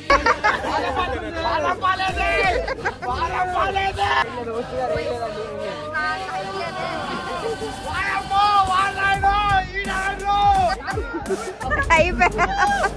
అయిపోయా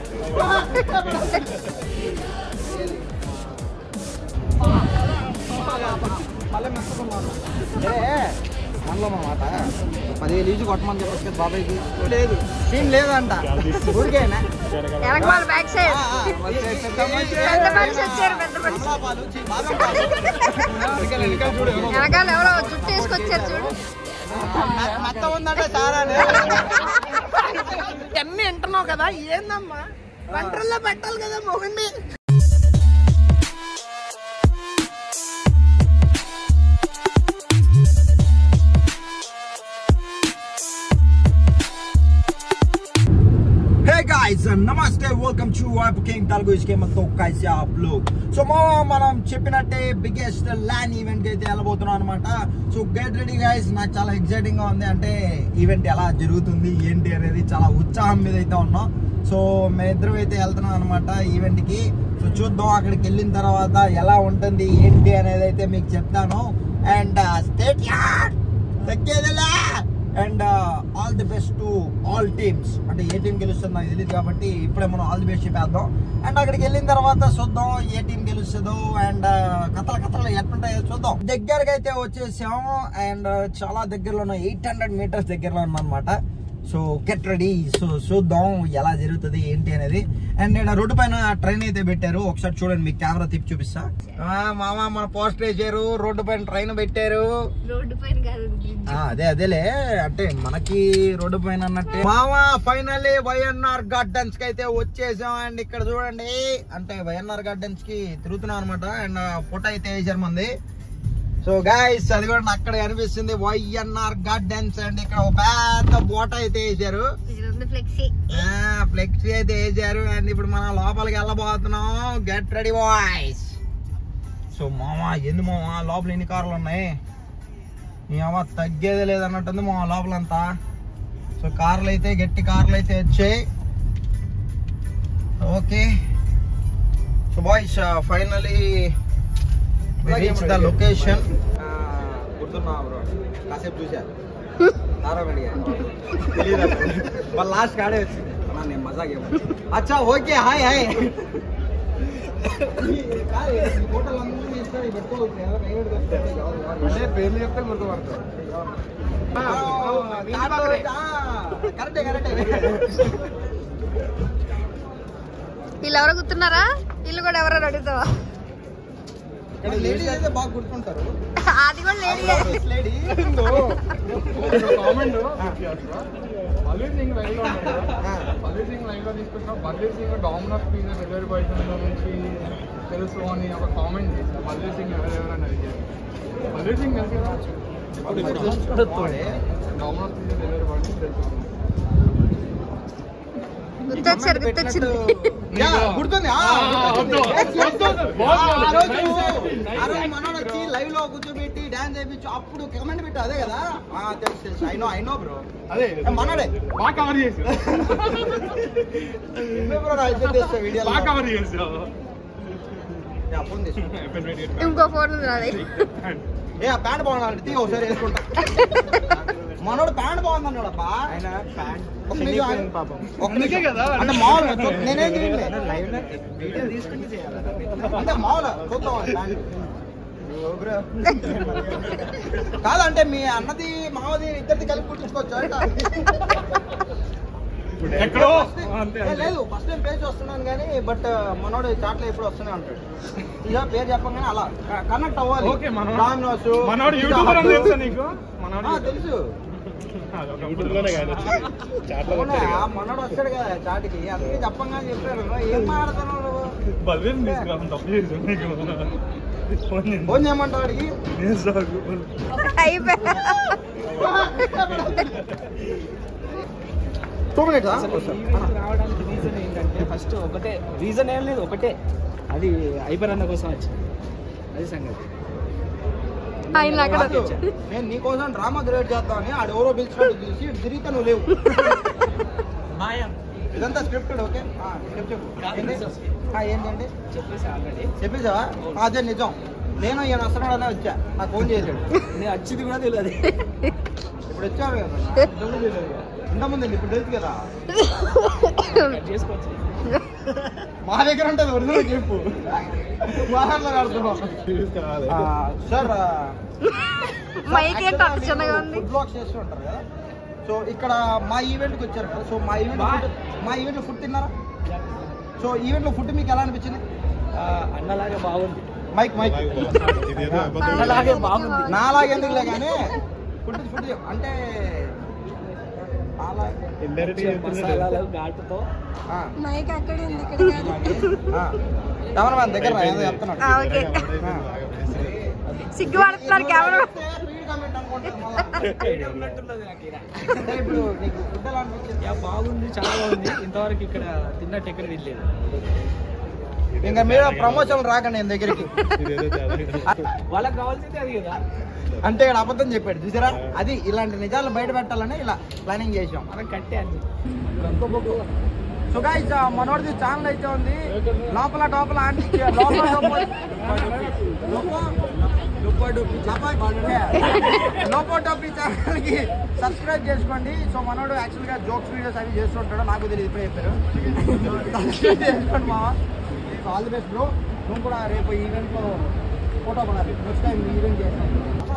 మనలో మా మాట పదివేలు ఈజీ కొట్టమని చెప్పచ్చు కదా బాబాయ్కి లేదు సీన్ లేదంట ఊరికేనా వెనక వాళ్ళ బ్యాక్ సైడ్ ఆ, ఆ, వచ్చే పెద్ద మనిషి. పెద్ద మనిషి వచ్చారు పెద్ద మనిషి కమలా పాలు, చీ, బాదం పాలు. వెనకాల, వెనకాల చూడు, ఎవరో. వెనకాల ఎవరో జుట్టు వేసుకొచ్చారు చూడు మె- మెత్త ఉందంటే చాలా అన్ని వింటున్నావు కదా ఏందమ్మా వంటల్లో పెట్టాలి కదా మొగండి హే గాయ్స్ నమస్తే welcome to vibe king Telugu ఇస్కేమతో కైసే ఆప్ లోగ్ సో మా మనం చెప్పినట్టే బిగ్గెస్ట్ ల్యాండ్ ఈవెంట్ కి అయితే వెళ్ళబోతున్నాం అనమాట సో గెట్ రెడీ గైస్ నాకు చాలా ఎక్సైటింగ్ గా ఉంది అంటే ఈవెంట్ ఎలా జరుగుతుంది ఏంటి అనేది చాలా ఉత్సాహం మీద అయితే ఉన్నాం సో మేమిద్దరం అయితే వెళ్తున్నాం అనమాట ఈవెంట్ కి సో చూద్దాం అక్కడికి వెళ్ళిన తర్వాత ఎలా ఉంటుంది ఏంటి అనేది అయితే మీకు చెప్తాను అండ్ స్టేట్ యార్డ్ తగ్గేదిలే and all the best to all teams అంటే ఏ టీం గెలుస్తుందో నాకు తెలియదు కాబట్టి ఇప్పుడే మనం ఆల్ ది బెస్ట్ చెప్పేద్దాం అండ్ అక్కడికి వెళ్ళిన తర్వాత చూద్దాం ఏ టీం గెలుస్తుందో అండ్ కథల కథలు ఎట్లుంటాయో చూద్దాం దగ్గరకి అయితే వచ్చేసాము అండ్ చాలా దగ్గరలో ఎయిట్ హండ్రెడ్ మీటర్స్ దగ్గరలో అనమాట సో గెట్ రెడీ సో చూద్దాం ఎలా జరుగుతుంది ఏంటి అనేది అండ్ ఇక్కడ రోడ్డు పైన ట్రైన్ అయితే పెట్టారు ఒకసారి చూడండి మీకు కెమెరా తిప్పి చూపిస్తా ఆ, మామ మన పోస్టర్ వేసారు రోడ్డు పైన ట్రైన్ పెట్టారు రోడ్డు పైన కాదు బ్రిడ్జ్ ఆ, అదే అదేలే అంటే మనకి రోడ్డు పైన అన్నట్టే మామా ఫైనల్లీ వైఎన్ఆర్ గార్డెన్స్ కి అయితే వచ్చేసాం అండ్ ఇక్కడ చూడండి అంటే వైఎన్ఆర్ గార్డెన్స్ కి తిరుగుతున్నాం అనమాట అండ్ ఫోటో అయితే వేసారు మంది సో గాయస్ అది కూడా నాకు అక్కడ కనిపిస్తుంది వైఎన్ఆర్ గార్డెన్స్ అండ్ ఇక్కడ ఒక పెద్ద బోట అయితే వేసారు ఇది ఉంది ఫ్లెక్సీ ఫ్లెక్సీ అయితే వేసారు అండ్ ఇప్పుడు మనం లోపలికి వెళ్ళబోతున్నాం గెట్ రెడీ బాయ్స్ సో మామా ఎందు మామా లోపల ఎన్ని కార్లు ఉన్నాయి నీ అమ్మ తగ్గేదే లేదన్నట్టుంది మా లోపలంతా సో కార్లు అయితే గట్టి కార్లు అయితే వచ్చాయి okay so boys finally reach the location గుర్తున్నా బ్రో కాసేపు చూసా తారక్ అడిగా తెలీదు వాళ్ళ లాస్ట్ కాడే వచ్చింది అన్నా నేను మజాక్ ఏమో అచ్చా ఓకే హాయ్ హాయ్ అంటే పేర్లు చెప్తే గుర్తుపడతారు కరెక్టే కరెక్టే వీళ్ళు ఎవరో గుర్తున్నారా వీళ్ళు కూడా ఎవరో అడుగుతావా ఇక్కడ లేడీస్ అయితే బాగా గుర్తుంటారు అది కూడా lady lady comment Balveer Singh live లో ఉన్నాడు బల్వీర్ సింగ్ లైవ్ లో తీసుకొచ్చిన Balveer Singh Domino's pizza delivery boy నుంచి తెలుసు అని ఒక కామెంట్ చేశారు బల్వీర్ సింగ్ ఎవరెవరని అడిగారు బల్వీర్ సింగ్ తెలుసు కదా డామినోస్ పిజ్జా డెలివరీ బాయ్ నుంచి తెలుసు గుర్తొచ్చారు గుర్తొచ్చింది యా, గుర్తుంది ఆ, వద్దు, వద్దు, వద్దు. ఆ రోజు Nice, ఆ రోజు nice, మనోడు వచ్చి లైవ్ లో కూర్చోబెట్టి డాన్స్ చేయించు అప్పుడు కమెంట్ పెట్టు అదే కదా ఆ, తెలుసు తెలుసు I know I know bro అదే మనోడే బాగా కవర్ చేసి బ్రో నా ఇద్దరు తెస్తా వీడియో బాగా కవర్ చేసి ఫోన్ తీసుకుంటా ఇంకో ఫోన్ ఉంది నాది ఏ ఆ ప్యాంట్ బాగుంది తీ ఒకసారి వేసుకుంటా మనోడు ప్యాంట్ బాగుంది అన్నాడు అబ్బా ఆయన ప్యాంట్ ఒక నిమిషం పాపం ఒక అందుకే నిమిషం. కదా. అంటే మామూలు నేనేం తినలే అంటే మామూలు చూద్దాం అని ప్యాంట్ కాదంటే మీ అన్నది మావది ఇద్దరిది కలిపి కుట్టించుకోవచ్చు అంట ఎక్కడో ఏ, లేదు ఫస్ట్ టైం పేజ్ వస్తున్నాను కానీ బట్ మనోడు చాట్లో ఎప్పుడు వస్తూనే ఉంటాడు ఇక పేరు చెప్పగానే అలా కనెక్ట్ అవ్వాలి ఓకే మనోడు Domino's, మనోడు Pizza యూట్యూబర్ అని Hut. తెలుసా నీకు ఆ, మనోడు తెలుసు యూట్యూబ్లోనే కాదు అవునా? ఆ మనోడు వస్తాడు కదా చాటికి అందుకే చెప్పంగా చెప్పారు ఏం మాట్లాడుతున్నావు నువ్వు? బల్వీర్ తీసుకురా తప్పు చేసి నీకు ఫోన్ చేయండి. ఫోన్ చేయమంటావు వాడికి నేను సాగు. అయిపోయా టూ మినిట్స్ రావడానికి రీజన్ ఏంటంటే ఫస్ట్ ఒకటే రీజన్ ఏం లేదు ఒకటే అది ఐబర్ అన్న కోసం వచ్చి అది సంగతి ఆయన అక్కడ నేను నీకోసం డ్రామా క్రియేట్ చేద్దామని ఆడు ఎవరో పిలిచినట్టు చూసి ఇటు తిరిగితే నువ్వు లేవు ఇదంతా స్క్రిప్టెడ్ ఓకే చెప్పు చెప్పు ఏంటి? ఆ, ఏంటండి చెప్పేసి ఆల్రెడీ చెప్పేసావా అదే నిజం నేను ఈయన వస్తున్నాడనే వచ్చా నాకు ఫోన్ చేశాడు నేను వచ్చింది కూడా తెలియదు ఇప్పుడు వచ్చావు కదా ఇంతకుముందు వెళ్ళి ఇప్పుడు తెలుసు కదా కట్ చేసుకోవచ్చు మా దగ్గర ఉంటుంది ఒరిజినల్ చెప్పు వాహనంలో కడుతున్నాం సార్ మైక్ ఏంటో అంత చిన్నగా ఉంది ఫుడ్ బ్లాగ్స్ చేస్తూ ఉంటారు కదా సో ఇక్కడ మా ఈవెంట్కి వచ్చారు కదా సో మా ఈవెంట్ మా ఈవెంట్లో ఫుడ్ తిన్నారా సో ఈవెంట్లో ఫుడ్ మీకు ఎలా అనిపించింది ఆ, అన్నలాగే బాగుంది మైక్ మైక్ అన్నలాగే బాగుంది నాలాగే ఎందుకులే కానీ ఫుడ్ ఫుడ్ అంటే నాలా- మంచిగా మసాలాలు ఘాటుతో ఆ, మైక్ అక్కడే ఉంది ఇక్కడ ఆ. కెమెరామ్యాన్ దగ్గర రా, ఏదో చెప్తున్నాడు ఓకే ఆ. సిగ్గుపడుతున్నారు కెమెరా ఉన్నట్టున్నది నాకు ఈడ. అంటే ఇప్పుడు నీకు ఫుడ్ ఎలా అనిపించింది యా, బాగుంది చాలా బాగుంది ఇంతవరకు ఇక్కడ తిన్నట్టు ఎక్కడ వెళ్ళలేదు ఇంకా మీరు ప్రమోషన్ రాకండి నేను దగ్గరికి వాళ్ళకి కావాల్సింది అది కదా అంటే ఇక్కడ అబద్ధం చెప్పాడు చూసారా అది ఇలాంటి నిజాలు బయట పెట్టాలని ఇలా ప్లానింగ్ చేసాం మనం కట్టే అని సో గైస్ మనోడిది ఛానల్ అయితే ఉంది లోపల లోపల ఆంటీ లోపల లోపల లోపో టోపీ ఛానల్ కి సబ్స్క్రైబ్ చేసుకోండి సో మనోడు యాక్చువల్ గా జోక్స్ వీడియోస్ అవి చేస్తుంటాడు నాకు తెలియదు ఇప్పుడే చెప్పారు సబ్స్క్రైబ్ చేసుకోండి మా ఆల్ ది బెస్ట్ బ్రో నువ్వు కూడా రేపు ఈవెంట్ లో ఫోటో కొనాలి నెక్స్ట్ టైం ఈవెంట్ చేస్తాను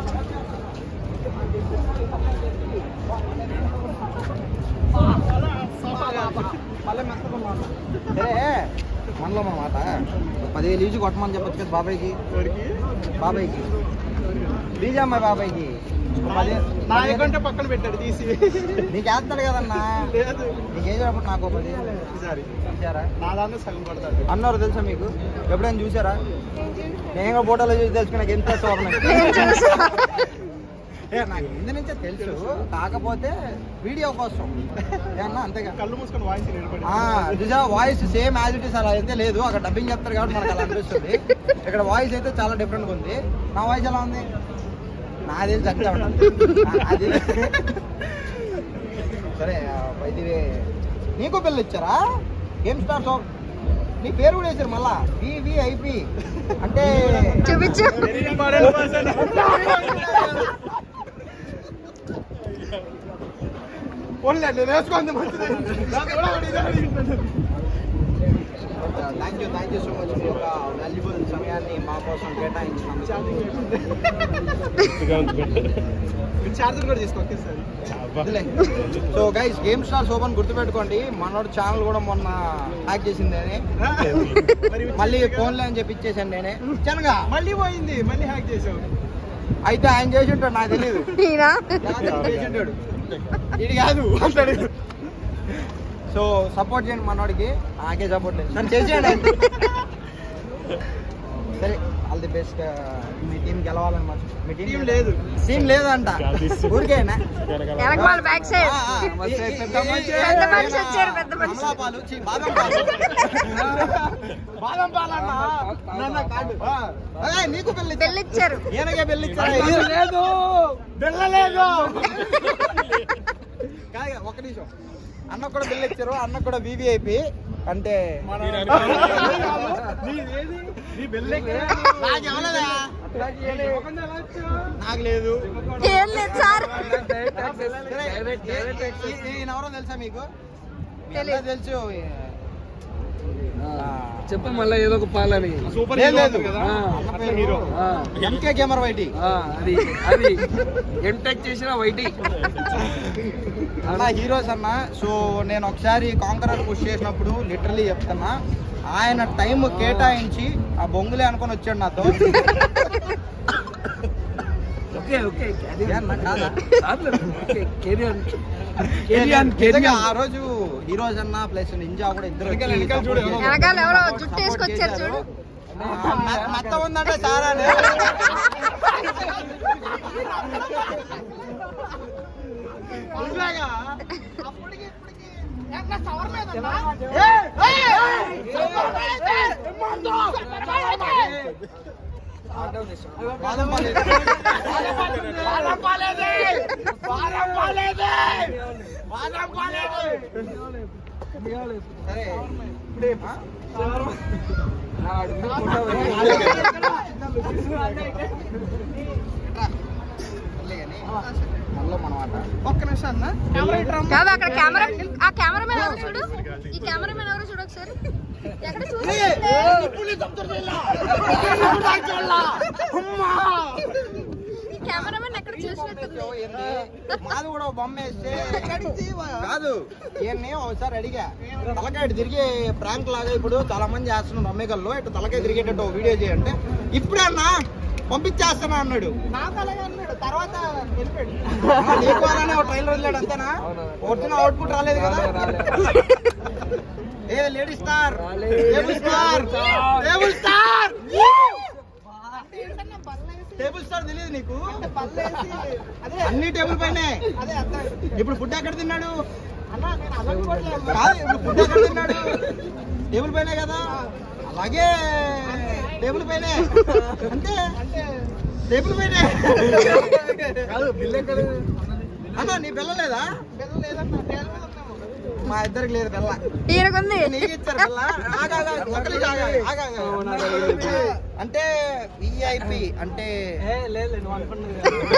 మళ్ళీ మెత్తకున్నాను ఏ మనలో మన మాట పదివేలు ఈజీ కొట్టమని చెప్పొచ్చు కదా బాబాయ్కి బాబాయ్కి బీజీ అమ్మాయి బాబాయ్కి పది- నా పదివేలు- అకౌంట్ పక్కన పెట్టాడు తీసి నీకు వేస్తాడు కదన్నా లేదు నీకేం చెప్పండి నాకు పది ఈసారి చూసారా నా దాంట్లో సగం పడతాడు అన్నారు తెలుసా మీకు ఎప్పుడైనా చూసారా నేను కూడా ఫోటోలో చూసి తెలుసు నాకు ఎంత నేను చూసా. ఏ నాకు ముందు నుంచే తెలుసు కాకపోతే వీడియో కోసం ఏమన్నా అంతేగా కళ్ళు మూసుకొని వాయిస్ నిలబడి ఆ, చూసా voice same as it is అలా అయితే లేదు అక్కడ డబ్బింగ్ చెప్తారు కాబట్టి మనకు అలా అనిపిస్తుంది ఇక్కడ వాయిస్ అయితే చాలా డిఫరెంట్ ఉంది నా వాయిస్ ఎలా ఉంది నా తెలిసి అంతే ఉంటుంది. నా- అది సరే ఆ, ఇది నీకు బిల్లు ఇచ్చారా గేమ్ స్టార్ సో నీ పేరు కూడా వేసారు మళ్ళా వివిఐపి అంటే చూపించు వెరీ ఇంపార్టెంట్ పర్సన్ ఓన్లీ నేను వేసుకుంది మంచిది నాకు కూడా ఒకటి ఇదే అడిగింది. Thank you thank you so much మీ యొక్క వాల్యుబుల్ సమయాన్ని మా కోసం కేటాయించినందుకు మీరు ఛార్జర్ కూడా తీసుకో ఒకేసారి so guys game stars open గుర్తుపెట్టుకోండి మనోడు ఛానల్ కూడా మొన్న హ్యాక్ చేసింది నేనే మరి మళ్ళీ ఫోన్లే అని చెప్పి ఇచ్చేసాను నేనే ఇచ్చానుగా మళ్ళీ పోయింది మళ్ళీ హ్యాక్ చేసావు అయితే ఆయన చేసి ఉంటాడు నాకు తెలియదు ఈయన చేసి ఉంటాడు ఇది కాదు అంటాడు సో సపోర్ట్ చేయండి మనోడికి నాకే సపోర్ట్ లేదు సరే చేసేయండి ఆయన. సరే ఆల్ ది బెస్ట్ మీ టీం గెలవాలని మాట మీ టీం లేదు టీం లేదంట ఊరికేనా వెనక వాళ్ళ బ్యాక్ సైడ్ ఆ, ఆ, ఈ- ఈ- ఈ- పెద్ద మనిషి వచ్చారు, పెద్ద మనిషి. కమలా పాలు, ఛీ, బాదం పాలు. బాదం పాలు అన్నా. నాన్న కాదు. ఆ. ఏయ్, నీకు బిల్లు ఇచ్చా. బిల్లు ఇచ్చారు ఈయనకే బిల్లు ఇచ్చారా? ఇది లేదు బిల్ల లేదు కాదు ఒక నిమిషం అన్న కూడా బిల్లు ఇచ్చారు అన్న కూడా వివిఐపి అంటే నాకు ఇవ్వలేదా? నాకు లేదు ఏం లేదు సార్ సరే, ఈ- ఈ- ఈయన ఎవరో తెలుసా మీకు మీ అందరికీ తెలీదు. తెలుసు చెప్ప మళ్ళీ ఏదో ఒక పాలని సూపర్ లేదు, హీరో లేదు. కదా ఆ, అన్న పేరు హీరో ఎంకే గేమర్ వైటి అది అది ఎంటెక్ చేసిన వైటి అన్న హీరోస్ అన్న సో నేను ఒకసారి కాంకరర్ పుష్ చేసినప్పుడు లిటరలీ చెప్తున్నా ఆయన టైం కేటాయించి ఆ బొంగులే అనుకొని వచ్చాడు నాతో ఓకే ఓకే ఏ అన్న, కాదా? కెరియర్ నిజంగా ఆ రోజు హీరోస్ అన్న ప్లస్ నింజా కూడా ఇద్దరు వచ్చి వెనకాల, వెనకాల చూడు, support వెనకాల ఎవరో చేశారు. జుట్టు Support వేసుకొచ్చారు చేశారు. చూడు. ఆ, మె- మెత్త ఉందంటే సారా బాదం పాలేదు. బాదం పాలేదే! బాదం పాలేదే! బాదం పాలేదే! సరే ఇప్పుడే ఒక్క నిమిషం అన్న కెమెరా ఇటు రమ్మ. కాదు అక్కడ కెమెరా ఆ కెమెరామెన్ ఎవరు చూడు ఈ కెమెరామెన్ ఎవరు చూడు ఒకసారి ఎక్కడ చూడు ఈ కెమెరామెన్ ఎక్కడ చూసినట్టుంది మాది కూడా ఒక బొమ్మ వేస్తే కాదు ఈయన్ని ఒకసారి అడిగా తలకాయ ఇటు తిరిగే ప్రాంక్ లాగా ఇప్పుడు చాలా మంది చేస్తున్నారు అమ్మేకల్లో ఇటు తలకాయ తిరిగేటట్టు ఒక వీడియో చేయంటే ఇప్పుడే అన్నా పంపించేస్తానా అన్నాడు నాకు అలాగే అన్నాడు తర్వాత వెళ్ళిపోయాడు నీకు అలానే ఒక ట్రైలర్ వదిలాడు అంతేనా ఒరిజినల్ అవుట్పుట్ రాలేదు కదా ఏ lady star table star table star table star తెలియదు నీకు అన్ని టేబుల్ పైనే ఇప్పుడు ఫుడ్ ఎక్కడ తిన్నాడు కాదు ఇప్పుడు ఫుడ్ ఎక్కడ తిన్నాడు టేబుల్ పైనే కదా అలాగే టేబుల్ పైనే అంటే టేబుల్ పైనే కాదు బిల్ ఎక్కడ అన్నా నీ పిల్ల లేదా మా ఇద్దరికి లేదు పిల్ల ఈయనకుంది నీకు ఇచ్చారు పిల్ల ఆగా, ఆగా, ఒక్కలి ఆగా, ఆగా, ఆగా. అంటే విఐపి అంటే లేదు నువ్వు అనుకున్నది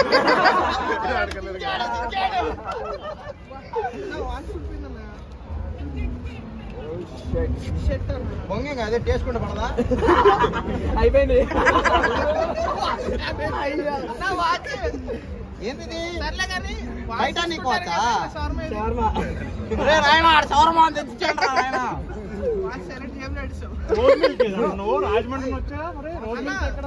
బొంగే అదే టేస్ట్ కూడా పడదా అయిపోయింది ఏంటిది బయట నీకు వచ్చా శర్మ రే రాయన ఆడ సౌరమా అని తెచ్చిచ్చాడు రా నాయన నువ్వు రాజమండ్రి వచ్చా మరి రోజు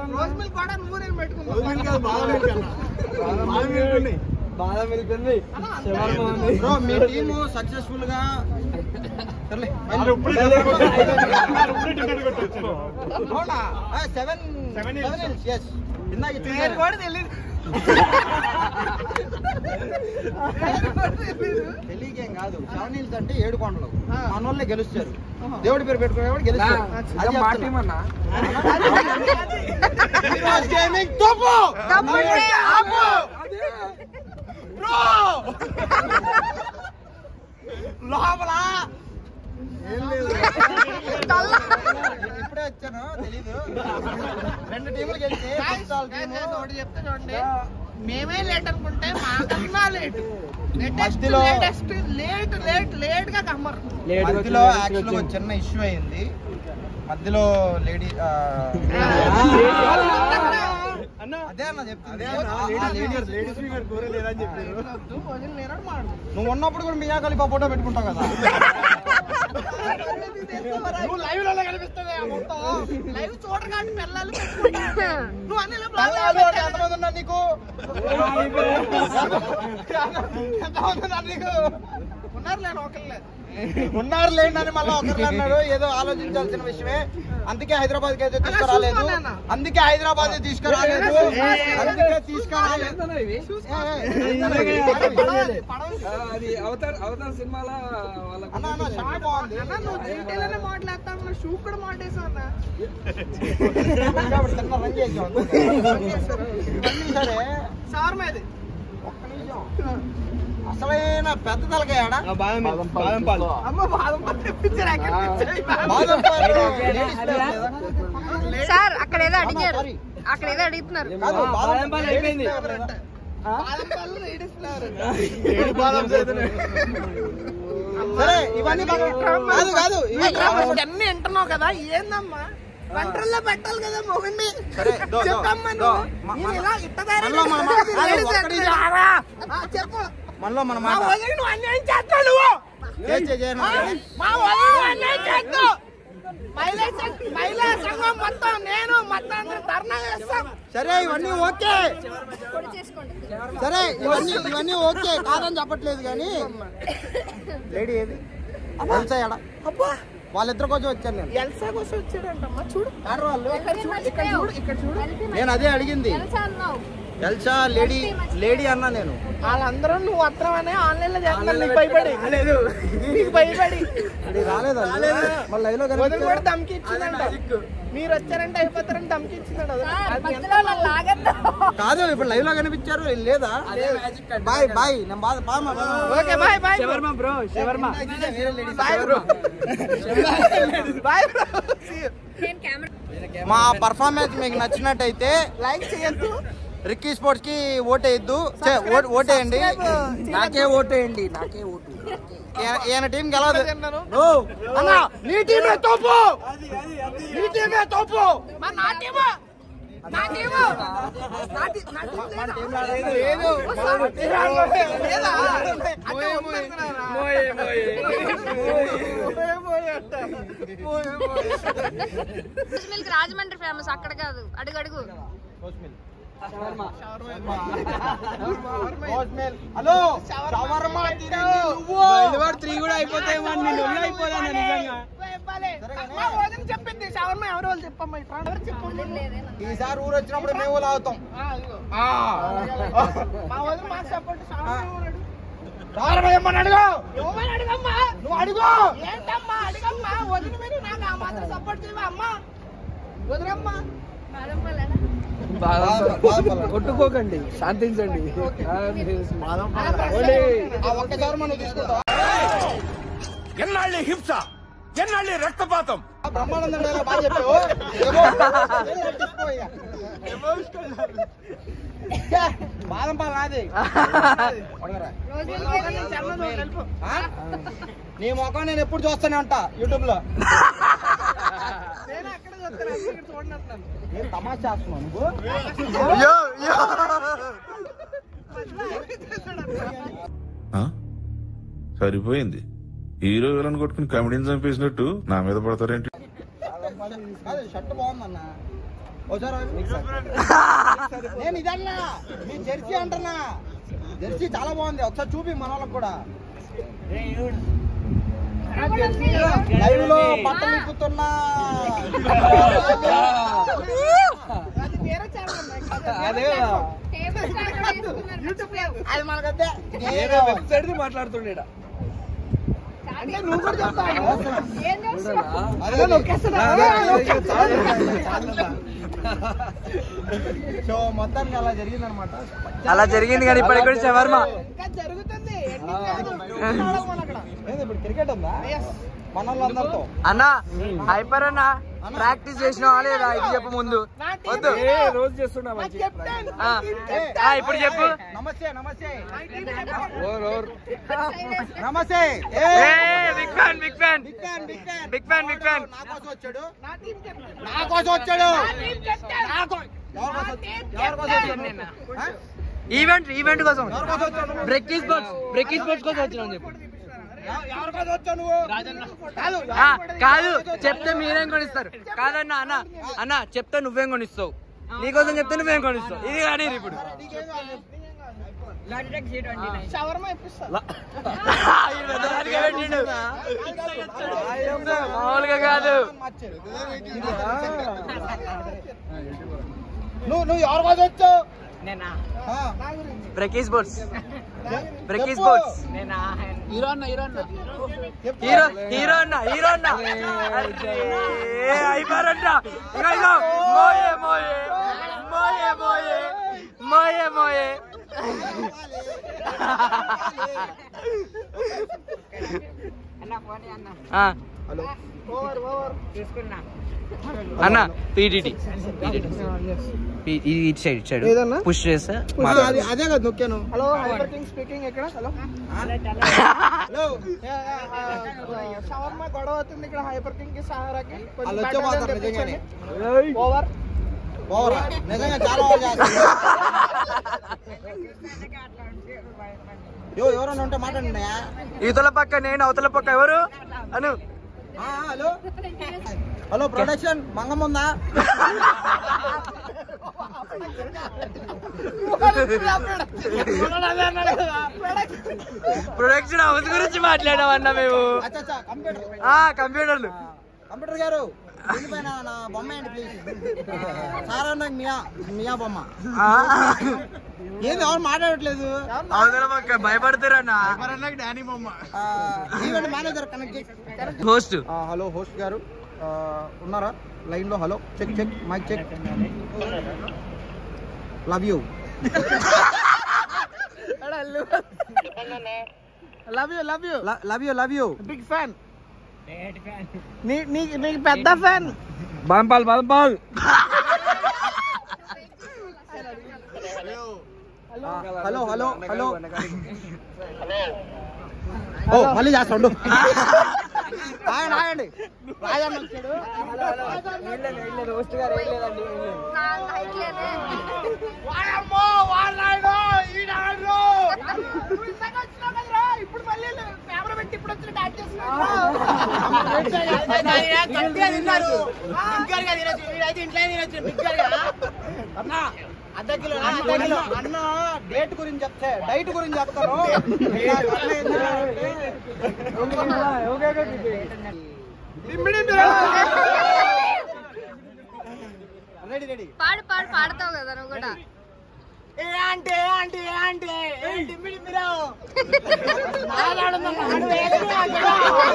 బాగా వెళ్తుంది శర్మ ఉంది బ్రో మీ టీము సక్సెస్ఫుల్ గా సర్లే, ఇప్పుడు టికెట్ కొట్టొచ్చారు అవునా seven Seven seven hills. Yes ఇందాక ఇచ్చింది తెలియకేం కాదు సెవెన్ హిల్స్ అంటే ఏడు కొండలు మన వాళ్ళే గెలుస్తారు దేవుడి పేరు పెట్టుకునేవాడు గెలుస్తారు అది మా చెప్తున్నా. టీం అన్నా Heroes Gaming తప్పు! తప్పుంటే ఆపు. Bro! లోపల తల్ల. ఇప్పుడే వచ్చాను తెలీదు రెండు టీములు గెలిచి ఫుట్సాల్ టీము చెప్తే చూడండి మేమే లేట్ అనుకుంటే మాకన్నా లేట్ మధ్యలో- లేటెస్ట్ లేట్ లేట్ లేట్ గా కమ్మరు మధ్యలో యాక్చువల్ ఒక చిన్న ఇష్యూ అయింది మధ్యలో లేడీ అదే అన్న చెప్తుంది లేడీస్ ఫింగర్ కూర లేదని చెప్పారు వదిలి లేనడు మాడు నువ్వు ఉన్నప్పుడు కూడా మియా కలిపా ఫోటో పెట్టుకుంటావు కదా నువ్వు లైవ్ లో కనిపిస్తుంది లైవ్ చూడరు కాబట్టి పిల్లలు పెట్టుకుంటా నువ్వు అన్ని పిల్లలు అంటే ఎంతమంది ఉన్నారు నీకు ఎంతమంది ఉన్నారు నీకు ఉన్నారు లేను ఒకళ్ళే ఉన్నారు లేండి అని మళ్ళీ ఒకరు అన్నాడు ఏదో ఆలోచించాల్సిన విషయమే అందుకే హైదరాబాద్ కి అయితే తీసుకురాలేదు అందుకే హైదరాబాద్ తీసుకురాలేదు అందుకే తీసుకురాలేదు అది అవతార్ అవతార్ సినిమాలో వాళ్ళకు అన్న అన్న షర్ట్ బాగుంది అన్న నువ్వు జీటీలోనే మాట్లాడతా ఉన్నా షూ కూడా మాట్లాడేసావు అన్న కాబట్టి చిన్న రన్ చేసాం ఇవన్నీ సరే సార్ మీది ఒక్క నిమిషం అసలైన పెద్ద తలకాయాడా బాదం బాదం పాలు అమ్మ బాదం పళ్ళు తెప్పించారు ఎక్కడ తెచ్చారు? బాదం పాలు ladies place లేదా? సార్ అక్కడ ఏదో అడిగారు sorry. అక్కడ ఏదో అడుగుతున్నారు కాదు బాదం పాలు అయిపోయింది. ladies flavor లేదా? బాదం పళ్ళు లేడీస్ ఫ్లేవర్ ఏడు బాదం చేతున్నాయి సరే ఇవన్నీ పక్కన- కాదు కాదు ఇవి అన్ని వింటున్నావు కదా ఏందమ్మా కంట్రోల్లో పెట్టాలి కదా మొగండి సరే దో, దో, చెప్పమ్మా దో. నువ్వు మ- నేను మన- ఇలా ఇట్టదారి మనలో మన మాట కాదు, ఒక్కడి రారా? ఆ, చెప్పు మనలో మన మా మాట వదిలి నువ్వు అన్యాయం చేస్తావు నువ్వు చేయి, చేయి, చేయను. మా వదిలి నువ్వు అన్యాయం చేస్తావు మహిళా సంఘ- మహిళా సంఘం మొత్తం నేను మొత్తం అందరం ధర్నా చేస్తాం సరే ఇవన్నీ ఓకే పొడి చేసుకోండి సరే ఇవన్నీ ఇవన్నీ ఓకే కాదని చెప్పట్లేదు కానీ లేడీ ఏది ఎల్సా ఎడ అబ్బా వాళ్ళిద్దరి కోసం వచ్చాను నేను ఎల్సా కోసం వచ్చాడంటమ్మా చూడు ఆడ వాళ్ళు ఎక్కడ చూడు ఇక్కడ చూడు ఇక్కడ చూడు నేను అదే అడిగింది తెలుసా అన్నావు ఎల్సా లేడీ లేడీ అన్నా నేను వాళ్ళందరూ నువ్వు వస్త్రమనే ఆన్లైన్ లో చేస్తున్నారు నీకు భయపడి నీకు భయపడి అది రాలేదా మళ్ళీ లైవ్ లో వదిలి కూడా దమ్కి ఇచ్చిందంట మీరు వచ్చారంటే అయిపోతారని దమ్కి ఇచ్చిందంట అది ఎంత కాదు ఇప్పుడు లైవ్ లో కనిపించారు లేదా బాయ్ బాయ్ నేను బాధ బామ్మ okay bye bye shawarma bro shawarma bye bro bye bro నేను కెమెరా మా పర్ఫార్మెన్స్ మీకు నచ్చినట్టయితే లైక్ చేయొద్దు రిక్కీ స్పోర్ట్స్ కి ఓటేయద్దు ఛే, ఓ- ఓటేయండి నాకే ఓటేయండి నాకే ఓటు ఈయన- ఈయన టీం గెలవదు ఓ, అన్నా నీ టీమే తోపు నీ టీమే తోపు మా నా టీము నా టీము నా టీ- నా టీం లేదా? లేదు. లేదా? అంటే వదిలేస్తున్నారా? మోయే, మోయే అంట. మిల్క్ రాజమండ్రి ఫేమస్ అక్కడ కాదు అడుగు అడుగు హలో షవర్మా తినండి నువ్వు త్రీ కూడా అయిపోతాయి నేను ఒళ్ళు అయిపోతాను నిజంగా భలే. మా వదిన చెప్పింది షవర్మ ఎవరు వాళ్ళు చెప్పమ్మా ఇట్లా ఎవరు చెప్పమ్మా ఈసారి ఊరు వచ్చినప్పుడు మేము లాగుతాం మా వదిన మాకు సపోర్ట్ షవర్మ ఎవరు అడుగు. ఏమని అడుగు నువ్వని అడుగమ్మా నువ్వు అడుగు ఏంటమ్మా అడిగమ్మా వదిన మీద నాకు ఆ మాత్రం సపోర్ట్ చేయవా అమ్మా వదినమ్మా కొట్టుకోకండి శాంతించండి ఆ ఒక్కసారి మనం తీసుకుంటాం ఎన్నాళ్ళి హింస ఎన్నాళ్ళి రక్తపాతం బ్రహ్మానందం డైలాగ్ బాగా చెప్పావు బాదం పాలు నాది అడగరా. ఆ? నీ ముఖం నేను ఎప్పుడు చూస్తూనే ఉంటా యూట్యూబ్ లో నేను అక్కడ చూస్తాను ఇక్కడ చూడండి అంటున్నాను నేను తమాషా చేస్తున్నావు నువ్వు ఆ? సరిపోయింది హీరో విలన్ కొట్టుకుని కమెడీని చంపేసినట్టు నా మీద పడతారేంటి కాదు షర్ట్ బాగుందన్న ఒకసారి నేను ఇదన్నా మీ జెర్సీ అంటున్నా జెర్సీ చాలా బాగుంది ఒకసారి చూపి మన వాళ్ళకి కూడా లైవ్ లో బట్టలు ఇప్పుతున్నా అది వేరే ఛానల్ అదే యూట్యూబ్ అది మనకద్దే వెబ్సైట్ మాట్లాడుతుండే అంటే నువ్వు కూడా చెప్తావు ఏం చేస్తున్నావు అదే నొక్కేస్తున్నా సో మొత్తానికి అలా జరిగింది అనమాట అలా జరిగింది కానీ ఇప్పటికి కూడా శవర్మ ఇంకా జరుగుతుంది ఎండింగ్ కాదు చూడాలి మనం అక్కడ ఇప్పుడు క్రికెట్ ఉందా మన వాళ్ళందరితో అన్న హైపర్ అన్న ప్రాక్టీస్ చేసినావా లేదా ఇది చెప్పు ముందు నా టీం వద్దు నాకు రోజు చేస్తున్నా కెప్టెన్ ఆ. ఆ, ఇప్పుడు చెప్పు నమస్తే నమస్తే నా టీం కెప్టెన్ నమస్తే big fan big fan big fan big fan big fan big fan నా కోసం వచ్చాడు నా టీం కెప్టెన్ నా కోసం వచ్చాడు నా టీం కెప్టెన్ నా కో- ఎవరి కోసం వచ్చాడు? ఎవరి కోసం వచ్చాడు? ఆ? ఈవెంట్ ఈవెంట్ కోసం ఎవరి కోసం వచ్చాడు? బ్రెక్కీ స్పోర్ట్స్ బ్రెక్కీ స్పోర్ట్స్ కోసం వచ్చినాం చెప్పు ఎవ- ఎవరి కోసం వచ్చావు నువ్వు కాదు ఆ, కాదు చెప్తే మీరేం కొనిస్తారు కాదన్న అన్న అన్న చెప్తే నువ్వేం కొనిస్తావు నీకోసం చెప్తే నువ్వేం కొనిస్తావు ఇది కానీ ఇప్పుడు షవర్మ ఇప్పిస్తా ఈ పెద్దదానికే పెట్టిండు. మామూలుగా కాదు నువ్వు నువ్వు ఎవరి కోసం వచ్చావు ఆ. బ్రెక్కీ స్పోర్ట్స్ బ్రెక్కీ చెప్పు. స్పోర్ట్స్ చెప్పు. హీరో హీరో అన్న హీరో అన్న అయిపోయారంట ఇంకా ఇగో మోయే మోయే మోయే మోయే మోయే మోయే ఆ, ఓవర్ ఓవర్ అన్న పీటీటీ ఇటు సైడ్ ఇటు సైడ్ ఏదన్నా? పుష్ చేస్తే ఆ, అది- అదే కదా నొక్కాను హలో హైపర్ కింగ్ స్పీకింగ్ ఎక్కడ హలో హలో షవర్మ గొడవ అవుతుంది ఇక్కడ హైపర్ కింగ్ కి సహారాకి వాళ్ళు వచ్చే పోతారు నిజంగానే ఓవర్ ఓవరా నిజంగా చాలా బాగా చేస్తారు యో ఎవరైనా ఉంటే మాట్లాడండి ఇవతల పక్క నేను అవతల పక్క ఎవరు అను ఆ, హలో హలో ప్రొడక్షన్ మంగం ఉందా ప్రొడక్షన్ హౌస్ గురించి మాట్లాడామన్నా మేము అచ్చా అచ్చా కంప్యూటర్ ఆ కంప్యూటర్లు కంప్యూటర్ గారు దీనిపైన నా బొమ్మ ఏంటి ప్లీజ్ సారా నాకు మియా మియా బొమ్మ ఏంది ఎవరు మాట్లాడట్లేదు భయపడతారన్న డానీ బొమ్మ ఈవెంట్ మేనేజర్ కనెక్ట్ చేసి హోస్ట్ హలో హోస్ట్ గారు ఆ, ఉన్నారా లైన్ లో hello check check mike check love you love you love you love you love you big fan నీ నీ నీకు పెద్ద ఫ్యాన్ బంపాల్ బంపాల్ హలో హలో హలో ఓ మళ్ళీ చేస్తాడు ఆగండి ఆగండి రాజన్న వచ్చాడు హోస్ట్ గారు ఏం లేదండి ఏం లేదు నా హైట్ లేదే వాయమ్మో వాళ్ళాడు ఈడాడు ఇప్పుడు మళ్ళీ కెమెరా పెట్టి ఇప్పుడు వచ్చి డాట్ తిన్నారు బిగ్గర్ గా తినొచ్చు వీడైతే ఇంట్లో తినొచ్చు బిగ్గర్ గా అన్న అర్ధ కిలో అర్ధ కిలో అన్న డేట్ గురించి చెప్తే డైట్ గురించి చెప్తాను రెడీ రెడీ పాడు పాడు పాడతావు కదా నువ్వు కూడా ఏ అంటే ఏ అంటే ఏ అంటే ఏంటి మిడి మిరావు మాట్లాడుతున్నా అడు ఏదో అక్కడ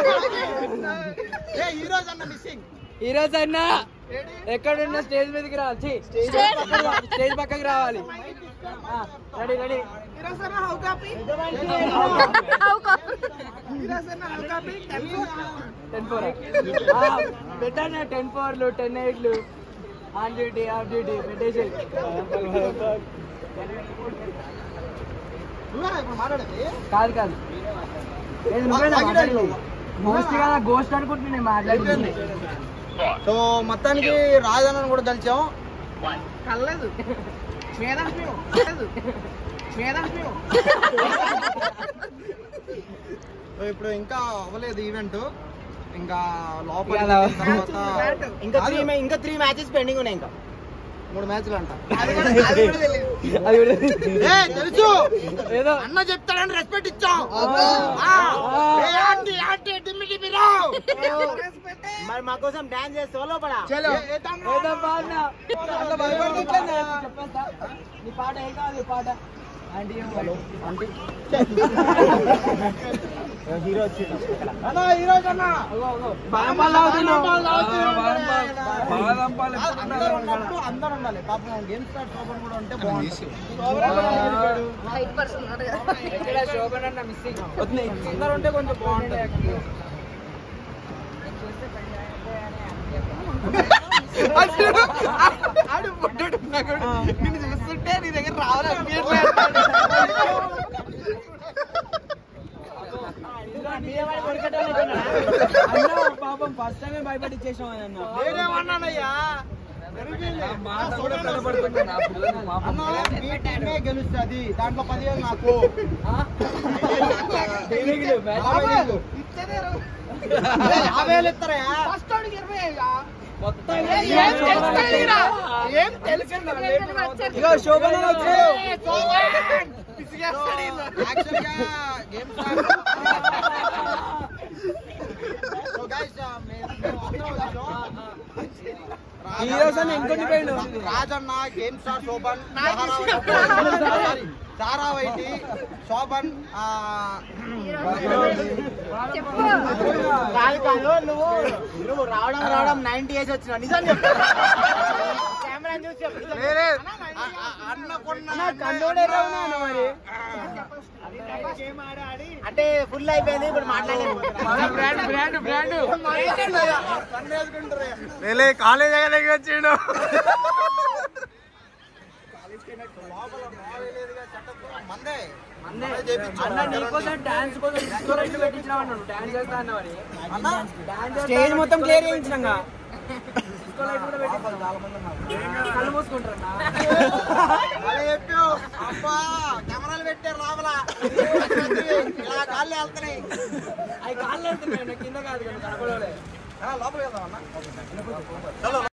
ఏ ఈ రోజు అన్న మిస్సింగ్ ఈ రోజు అన్న ఎక్కడున్న స్టేజ్ మీదకి రావాలి స్టేజ్ పక్కకి రావాలి రెడీ రెడీ ఇరసన హౌ కాపీ అవుకో. ఇరసన హౌ కాపీ టెన్ ఫోర్ పెట్టాను టెన్ ఫోర్లు టెన్ ఎయిట్లు ఆన్ డ్యూటీ ఆఫ్ డ్యూటీ పెట్టేసి నువ్వేనా ఇప్పుడు మాట్లాడేది కాదు కాదు లేదు నువ్వేనా మాట్లాడేది గోస్ట్ కదా గోస్ట్ అనుకుంటున్నా నేను మాట్లాడుతుంది సో మొత్తానికి రాజన్నను కూడా కలిసాం కల్లదు వేదాంతం కల్లదు వేదాంతం సో ఇప్పుడు ఇంకా అవ్వలేదు ఈవెంట్ ఇంకా లోపల ఇలా. తర్వాత ఇంకా త్రీ కాదు, ఇంకా త్రీ మ్యాచెస్ పెండింగ్ ఉన్నాయి ఇంకా మూడు మ్యాచ్లు అంట అది కూడా అది కూడా తెలియదు అది కూడా ఏ తెలుసు ఏదో అన్న చెప్తాడని రెస్పెక్ట్ ఇచ్చాం ఆ. ఏ ఆంటీ ఆంటీ డిమ్మి డిమ్మి రావ్. మరి మా కోసం డాన్స్ చేస్తే లోపల చలో. ఏదో పాడిన అట్లా భయపడుతుందా? చెప్పేస్తా నీ పాట ఏం కాదు ఈ పాట ఆంటీ ఏం పాడు. హీరో వచ్చిండు అన్న ఈ రోజు అన్న అగో, అగో. బాదం తాగుతున్నావు. బాదం తాగుతున్నావు. ఆ, బాదం పాలు. బాదం పాలు ఎప్పుడు అందరూ ఉండాలి? ఉన్నప్పుడు అందరూ ఉండాలి పాపం గేమ్ స్టార్ట్ శోభన్ కూడా ఉంటే బాగుంటుంది హైట్ పర్సన్ ఉన్నారు కదా ఇక్కడ శోభన్ అన్న మిస్సింగ్ వస్తున్నాయి అందరు ఉంటే కొంచెం బాగుంటుంది ఆడు పుట్టుడు నిన్ను చూస్తుంటే నీ దగ్గర రావాలి అన్న పాపం ఫస్ట్ టైమే భయపడి ఇచ్చేసాం అని అన్న నేనేమన్నానయ్యా మాట కూడా కనబడుతుంది నా పిల్లలు మా అన్న మీ టీమే గెలుస్తుంది దాంట్లో పదివేలు నాకు దేనికి మ్యాచ్ యాభై వేలు. ఏ, యాభై వేలు ఇస్తారా మొత్తం ఏం తెలుస్తుందిరా? ఏం ఇగో శోభన్ అన్న వచ్చాడు యాక్చువల్ గా game start so guys heroes అన్న ఇంకొన్ని పోయిండు రాజన్న గేమ్ స్టార్ శోభన్ సారా వైటి శోభన్ ఆ, చెప్పు కాదు కాదు నువ్వు నువ్వు రావడం రావడం నైన్టీ ఇయర్స్ వచ్చినావు నిజం చెప్పు కెమెరా చూసి చెప్పు ఆ, ఆ, అన్నకున్న కండోడే రావునా అన్న మరి అంటే ఫుల్ అయిపోయింది ఇప్పుడు మాట్లాడలేదు బ్రాండ్ బ్రాండ్ బ్రాండ్ కాలేజ్ దగ్గరికి వచ్చిండు మందే అన్న నీకోసం డాన్స్ కోసం డిస్కో లైట్ పెట్టించినావు అన్నాడు డాన్స్ చేస్తా అన్న మరి అన్న స్టేజ్ మొత్తం క్లియర్ చేయించినాగా డిస్కో లైట్ కూడా పెట్టించినాం కళ్ళు మూసుకుంటారన్నా అలా చెప్పు అబ్బా కెమెరాలు పెట్టారు లోపల ఇలా కాళ్ళు వెళ్తున్నాయి అవి కాళ్ళు వెళ్తున్నాయి కింద కాదు కదా కనపడలే లోపలికి వెళ్దాం అన్న